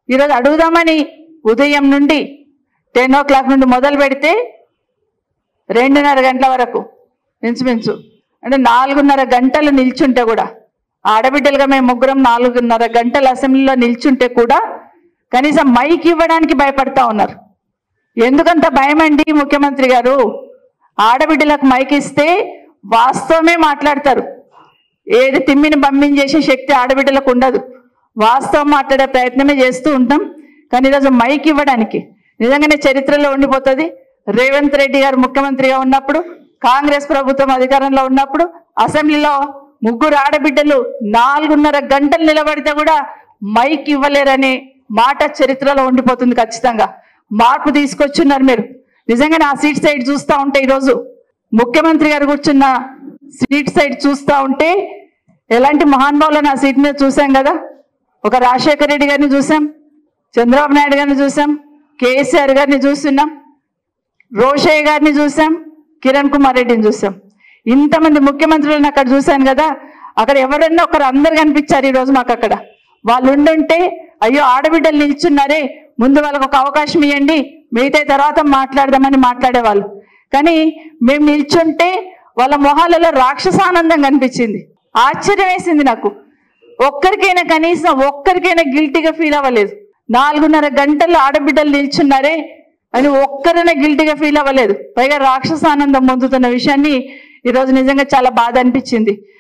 ఈరోజు అడుగుదామని ఉదయం నుండి టెన్ ఓ క్లాక్ నుండి మొదలు పెడితే రెండున్నర గంటల వరకు ఇంచుమించు అంటే నాలుగున్నర గంటలు నిల్చుంటే కూడా ఆడబిడ్డలుగా మేము ముగ్గురం నాలుగున్నర గంటలు అసెంబ్లీలో నిల్చుంటే కూడా కనీసం మైక్ ఇవ్వడానికి భయపడతా ఉన్నారు ఎందుకంత భయం అండి ముఖ్యమంత్రి గారు ఆడబిడ్డలకు మైక్ ఇస్తే వాస్తవమే మాట్లాడతారు ఏది తిమ్మిని పంపించేసే శక్తి ఆడబిడ్డలకు ఉండదు వాస్తవం మాట్లాడే ప్రయత్నమే చేస్తూ ఉంటాం కానీ ఈరోజు మైక్ ఇవ్వడానికి నిజంగానే చరిత్రలో ఉండిపోతుంది రేవంత్ రెడ్డి గారు ముఖ్యమంత్రిగా ఉన్నప్పుడు కాంగ్రెస్ ప్రభుత్వం అధికారంలో ఉన్నప్పుడు అసెంబ్లీలో ముగ్గురు ఆడబిడ్డలు నాలుగున్నర గంటలు నిలబడితే కూడా మైక్ ఇవ్వలేరనే మాట చరిత్రలో ఉండిపోతుంది ఖచ్చితంగా మార్పు తీసుకొచ్చున్నారు మీరు నిజంగానే ఆ సీట్ సైడ్ చూస్తా ఉంటే ఈరోజు ముఖ్యమంత్రి గారు కూర్చున్న సీట్ సైడ్ చూస్తా ఉంటే ఎలాంటి మహానుభావులను ఆ సీట్ మీద చూసాం కదా ఒక రాజశేఖర రెడ్డి గారిని చూసాం చంద్రబాబు నాయుడు గారిని చూసాం కేసీఆర్ గారిని చూస్తున్నాం రోషయ్య గారిని చూసాం కిరణ్ కుమార్ రెడ్డిని చూసాం ఇంతమంది ముఖ్యమంత్రులను అక్కడ చూశాను కదా అక్కడ ఎవరన్నా ఒకరు అందరు కనిపించారు ఈ రోజు మాకు అక్కడ వాళ్ళు ఉండుంటే అయ్యో ఆడబిడ్డలు నిల్చున్నారే ముందు వాళ్ళకు ఒక అవకాశం ఇవ్వండి మిగతా తర్వాత మాట్లాడదామని మాట్లాడేవాళ్ళు కానీ మేము నిల్చుంటే వాళ్ళ మొహాలలో రాక్షసానందం కనిపించింది ఆశ్చర్యం వేసింది నాకు ఒక్కరికైనా కనీసం ఒక్కరికైనా గిల్టీగా ఫీల్ అవ్వలేదు నాలుగున్నర గంటలు ఆడబిడ్డలు నిల్చున్నారే అని ఒక్కరైనా గిల్టీగా ఫీల్ అవ్వలేదు పైగా రాక్షసానందం పొందుతున్న విషయాన్ని ఈరోజు నిజంగా చాలా బాధ అనిపించింది